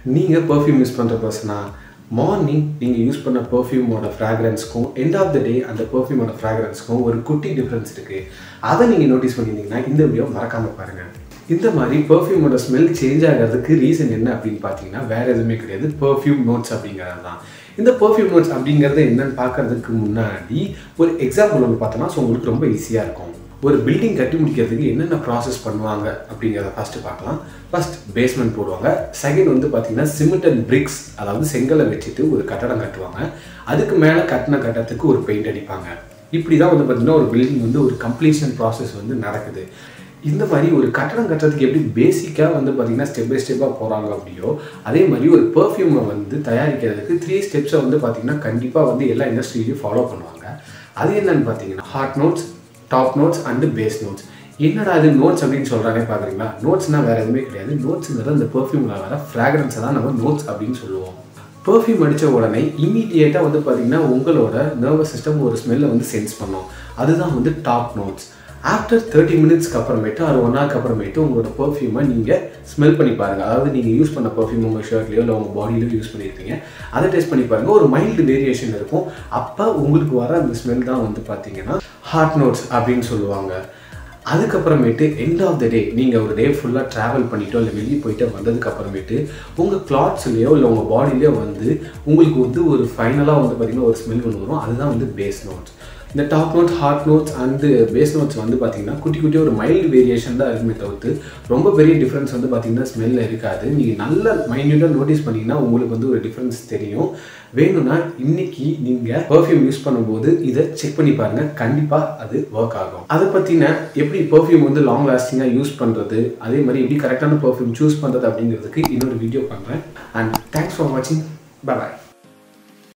நீங்கள் perfume use பண்ணுற பர்சனா மார்னிங் நீங்கள் யூஸ் பண்ண பெர்ஃப்யூமோட ஃப்ராக்ரன்ஸ்க்கும் எண்ட் ஆஃப் த டே அந்த பெர்ஃப்யூமோட ஃப்ராக்ரன்ஸ்க்கும் ஒரு குட்டி டிஃப்ரென்ஸ் இருக்குது அதை நீங்கள் நோட்டீஸ் பண்ணியிருந்தீங்கன்னா இந்த வீடியோ மறக்காமல் பாருங்கள் இந்த மாதிரி பெர்ஃப்யூமோட ஸ்மெல் சேஞ்ச் ஆகிறதுக்கு ரீசன் என்ன அப்படின்னு பார்த்தீங்கன்னா வேற எதுவுமே கிடையாது பெர்ஃப்யூம் நோட்ஸ் அப்படிங்கிறது தான் இந்த பெர்ஃப்யூம் நோட்ஸ் அப்படிங்கிறது என்னன்னு பார்க்கறதுக்கு முன்னாடி ஒரு எக்ஸாம்பிள் ஒன்று பார்த்தோன்னா ஸோ உங்களுக்கு ரொம்ப ஈஸியாக இருக்கும் ஒரு பில்டிங் கட்டி முடிக்கிறதுக்கு என்னென்ன ப்ராசஸ் பண்ணுவாங்க அப்படிங்கிறத ஃபஸ்ட்டு பார்க்கலாம் ஃபர்ஸ்ட் பேஸ்மெண்ட் போடுவாங்க செகண்ட் வந்து பார்த்தீங்கன்னா சிமெண்ட் அண்ட் பிரிக்ஸ் அதாவது செங்கலை வச்சுட்டு ஒரு கட்டடம் கட்டுவாங்க அதுக்கு மேலே கட்டின கட்டத்துக்கு ஒரு பெயிண்ட் அடிப்பாங்க இப்படி தான் வந்து பார்த்தீங்கன்னா ஒரு பில்டிங் வந்து ஒரு கம்ப்ளீஷன் ப்ராசஸ் வந்து நடக்குது இந்த மாதிரி ஒரு கட்டடம் கட்டுறதுக்கு எப்படி பேசிக்காக வந்து பார்த்தீங்கன்னா ஸ்டெப் பை ஸ்டெப்பாக போகிறாங்க அப்படியோ அதே மாதிரி ஒரு பெர்ஃப்யூமை வந்து தயாரிக்கிறதுக்கு த்ரீ ஸ்டெப்ஸை வந்து பார்த்தீங்கன்னா கண்டிப்பாக வந்து எல்லா இண்டஸ்ட்ரியிலையும் ஃபாலோ பண்ணுவாங்க அது என்னன்னு பார்த்தீங்கன்னா heart notes top notes and base notes என்னடா அது நோட்ஸ் அப்படின்னு சொல்கிறாங்க பார்க்குறீங்களா நோட்ஸ்னால் வேறு எதுவுமே கிடையாது நோட்ஸுங்கிறது அந்த பெர்ஃப்யூமில் வர ஃப்ராக்ரன்ஸை தான் நம்ம நோட்ஸ் அப்படின்னு சொல்லுவோம் பெர்ஃப்யூம் அடித்த உடனே இமீடியேட்டாக வந்து பார்த்தீங்கன்னா உங்களோட நர்வஸ் சிஸ்டம் ஒரு ஸ்மெல்லை வந்து சென்ஸ் பண்ணும் அதுதான் வந்து டாப் நோட்ஸ் ஆஃப்டர் தேர்ட்டி மினிட்ஸ்க்கு அப்புறமேட்டு அது ஒன் ஹவருக்கு அப்புறமேட்டு உங்களோட பெர்ஃப்யூமை நீங்கள் ஸ்மெல் பண்ணி பாருங்கள் அதாவது நீங்கள் யூஸ் பண்ண பெர்ஃப்யூம் உங்கள் ஷர்ட்லையோ இல்லை உங்கள் பாடியிலையோ யூஸ் பண்ணியிருப்பீங்க அதை டெஸ்ட் பண்ணி பாருங்கள் ஒரு மைல்டு வேரியேஷன் இருக்கும் அப்போ உங்களுக்கு வர அந்த ஸ்மெல் தான் வந்து பார்த்தீங்கன்னா ஹார்ட் நோட்ஸ் அப்படின்னு சொல்லுவாங்க அதுக்கப்புறமேட்டு எண்ட் ஆஃப் த டே நீங்கள் ஒரு டே ஃபுல்லாக ட்ராவல் பண்ணிட்டோ இல்லை வெளியே போயிட்டு வந்ததுக்கு அப்புறமேட்டு உங்கள் கிளாத்ஸ்லேயோ இல்லை உங்கள் பாடியிலையோ வந்து உங்களுக்கு வந்து ஒரு ஃபைனலாக வந்து பார்த்திங்கன்னா ஒரு ஸ்மெல் ஒன்று வரும் அதுதான் வந்து பேஸ் நோட்ஸ் இந்த top note heart notes and base notes வந்து பார்த்தீங்கன்னா குட்டி குட்டி ஒரு மைல்டு வேரியேஷன் தான் இருக்குமே தவிர்த்து ரொம்ப பெரிய டிஃப்ரென்ஸ் வந்து பார்த்தீங்கன்னா ஸ்மெல்ல இருக்காது நீங்கள் நல்ல மைன்யூட்டாக நோட்டீஸ் பண்ணிங்கன்னா உங்களுக்கு வந்து ஒரு டிஃப்ரென்ஸ் தெரியும் வேணும்னா இன்னைக்கு நீங்கள் பர்ஃப்யூம் யூஸ் பண்ணும்போது இதை செக் பண்ணி பாருங்கள் கண்டிப்பாக அது ஒர்க் ஆகும் அதை பற்றின எப்படி பர்ஃப்யூம் வந்து லாங் லாஸ்டிங்காக யூஸ் பண்ணுறது அதே மாதிரி எப்படி கரெக்டான பர்ஃப்யூம் சூஸ் பண்ணுறது அப்படிங்கிறதுக்கு இன்னொரு வீடியோ பண்ணுறேன் அண்ட் தேங்க்ஸ் ஃபார் வாட்சிங் பாய்